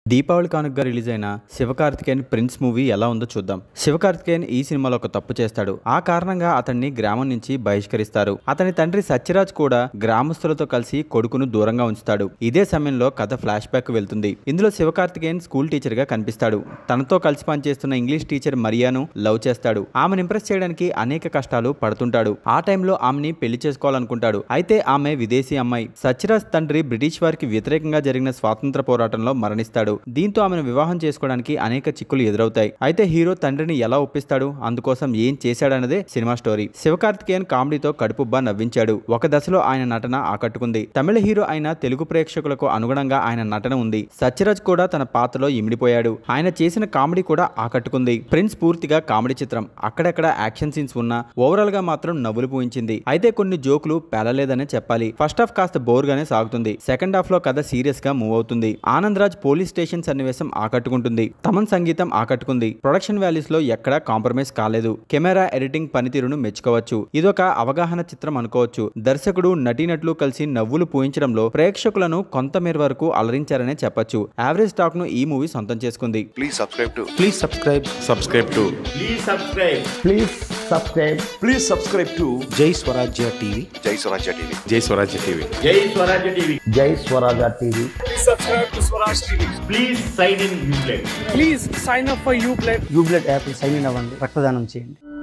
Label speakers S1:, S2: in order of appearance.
S1: దీపావళి కానుకగా రిలీజ్ అయిన Sivakarthikeyan prince movie ఎలా ఉందో చూద్దాం శివకార్తికేయన్ ఈ సినిమాలో ఒక తప్పు చేస్తాడు ఆ కారణంగా అతన్ని గ్రామం నుంచి బహిష్కరిస్తారు అతని తండ్రి సత్యరాజ్ కూడా గ్రామస్తులతో కలిసి కొడుకును దూరంగా ఉంచుతాడు ఇదే సమయంలో కథ ఫ్లాష్ బ్యాక్ వెళ్తుంది ఇందులో శివకార్తికేయన్ స్కూల్ టీచర్ గా కనిపిస్తాడు తనతో కలిసి పనిచేస్తున్న ఇంగ్లీష్ టీచర్ మరియాను లవ్ చేస్తాడు ఆమెను ఇంప్రెస్ చేయడానికి అనేక కష్టాలు పడుతుంటాడు ఆ టైంలో ఆమెని పెళ్లి చేసుకోవాలనుకుంటాడు అయితే ఆమె విదేశీ అమ్మాయి సత్యరాజ్ తండ్రి బ్రిటిష్ వారికి వ్యతిరేకంగా జరిగిన స్వాతంత్ర పోరాటంలో మరణిస్తాడు దీంతో ఆమెను వివాహం చేసుకోవడానికి అనేక చిక్కులు ఎదురవుతాయి అయితే హీరో తండ్రిని ఎలా ఒప్పిస్తాడు అందుకోసం ఏం చేశాడన్నదే సినిమా స్టోరీ శివకార్తికేయన్ కామెడీతో కడుపుబ్బా నవ్వించాడు ఒక దశలో ఆయన నటన ఆకట్టుకుంది తమిళ హీరో అయిన తెలుగు ప్రేక్షకులకు అనుగుణంగా ఆయన నటన ఉంది సత్యరాజ్ కూడా తన పాత్రలో ఇమిడిపోయాడు ఆయన చేసిన కామెడీ కూడా ఆకట్టుకుంది ప్రిన్స్ పూర్తిగా కామెడీ చిత్రం అక్కడక్కడ యాక్షన్ సీన్స్ ఉన్నా ఓవరాల్ గా మాత్రం నవ్వులు పూయించింది అయితే కొన్ని జోకులు పేలలేదనే చెప్పాలి ఫస్ట్ హాఫ్ కాస్త బోర్ గానే సాగుతుంది సెకండ్ హాఫ్ లో కథ సీరియస్ గా మూవ్ అవుతుంది ఆనంద్ రాజ్ పోలీస్ స్టేషన్ సన్నివేశం ఆకట్టుకుంటుంది తమన్ సంగీతం ఆకట్టుకుంది ప్రొడక్షన్ వాల్యూస్ లో ఎక్కడా కాంప్రమైజ్ కాలేదు కెమెరా ఎడిటింగ్ పనితీరును మెచ్చుకోవచ్చు ఇదొక అవగాహన చిత్రం అనుకోవచ్చు దర్శకుడు నటీనటులు కలిసి నవ్వులు పూయించడంలో ప్రేక్షకులను కొంతమేర వరకు అలరించారనే చెప్పొచ్చు యావరేజ్ స్టాక్ ను ఈ మూవీ సొంతం చేసుకుంది
S2: Please subscribe to
S3: Please subscribe. Subscribe to
S4: Please subscribe.
S5: Please subscribe.
S3: Please subscribe to Jai Swarajya TV.
S2: Jai Swarajya TV.
S3: Jai Swarajya TV.
S4: Jai Swarajya TV.
S5: Jai Swaraja TV.
S4: Please sign in Uplay.
S6: Please sign up for Uplay
S5: యూబ్లెట్ app sign in అవ్వండి రక్తదానం చేయండి